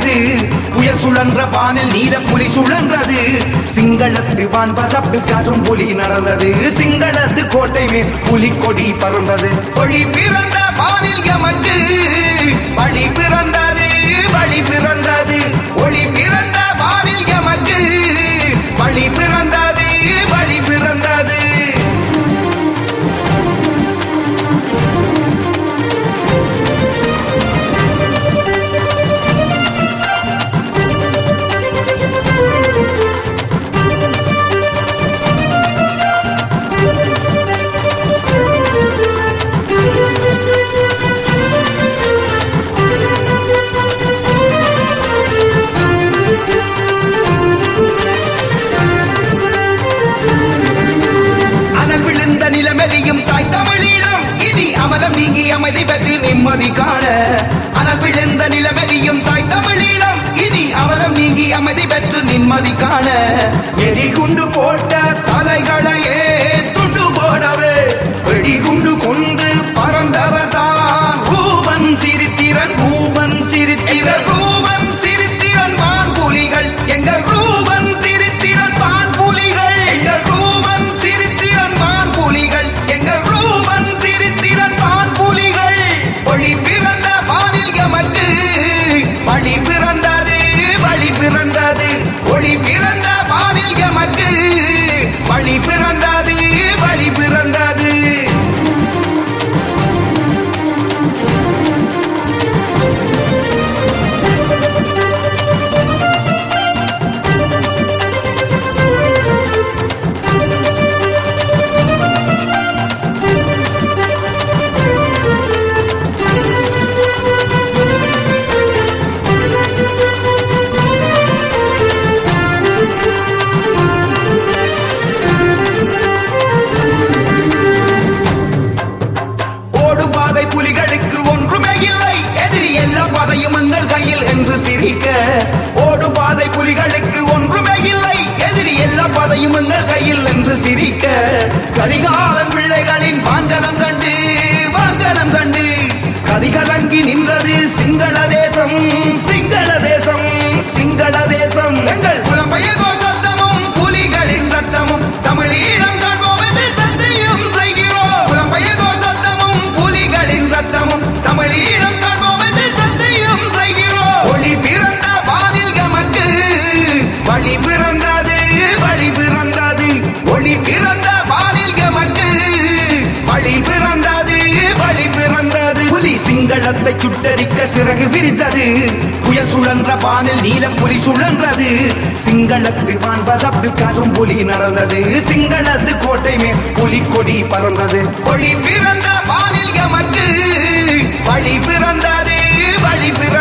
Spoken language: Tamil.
விரித்தது புயல் சுழன்ற வானில் நீல புலி சுழன்றது சிங்களத்து வான் பரப்பு கரும் புலி நடந்தது சிங்களத்து கோட்டை மேல் புலி கொடி பறந்தது ஒளி பிறந்த வானில் எமக்கு வழி பிறந்தது வழி பிறந்தது ஒளி பிறந்த வானில் எமக்கு வழி பிறந்தது வழி பிறந்தது அனல் விழுந்த நிலமெலியும் தாய் தமிழீழம் இனி அமலம் நீங்கி அமைதி பெற்று நிம்மதி காண அனல் விழுந்த நிலமெலியும் தாய் தமிழீழம் இனி அமலம் நீங்கி அமைதி பெற்று நிம்மதி காண எரி குண்டு போட்ட தலைகளையே துண்டு போடவே வெடிகுண்டு கொண்டு பறந்தவர் தான் ரூபன் சிரித்திரன் ரூபன் சிரித்திரன் ரூபன் சிரித்திரன் வான் புலிகள் எங்கள் ரூபன் சிரித்திரன் வான் புலிகள் எங்கள் ரூபன் சிரித்திரன் வான் புலிகள் எங்கள் ரூபன் சிரித்திரன் வான் புலிகள் ஒளி பிறந்த வானில் எமக்கு வழி பிறந்தது வழி பிறந்தது ஒளி பிறந்த வானில் எமக்கு வழி பிறந்தது வழி பிறந்தது ஓடும் பாதை புலிகளுக்கு ஒன்றுமே இல்லை எதிரி எல்லா பாதையும் எங்கள் கையில் என்று சிரிக்க ஓடும் பாதை புலிகளுக்கு ஒன்றுமே இல்லை எதிரி எல்லா பாதையும் எங்கள் கையில் என்று சிரிக்க கரிகாலன் பிள்ளைகளின் வான்கலம் கண்டு வான்கலம் கண்டு கதிகலங்கி நின்றது சிங்கள தேசம் சிங்கள தேசம் சிங்கள தேசம் எங்கள் புலம்பெயர்ந்தோர் சத்தமும் புலிகளின் ரத்தமும் தமிழீழம் காண்போம் என்று சத்தியம் செய்கிறோம் புலம்பெயர்ந்தோர் சத்தமும் புலிகளின் ரத்தமும் தமிழீழம் காண்போம் என்று சத்தியம் செய்கிறோம் ஒளி பிறந்த வானில் எமக்கு வழி பிறந்தது வழி பிறந்தது ஒளி பிறந்த வானில் எமக்கு வழி பிறந்தது வழி பிறந்தது புலி சிங்களத்தை சுட்டரிக்க சிறகு விரித்தது புயல் சுழன்ற வானில் நீல புலி சுழன்றது சிங்களத்து வான் பரப்பு கரும் புலி நடந்தது சிங்களத்து கோட்டை மேல் புலி கொடி பறந்தது ஒளி பிறந்த வானில் எமக்கு வழி பிறந்தது வழி பிறந்தது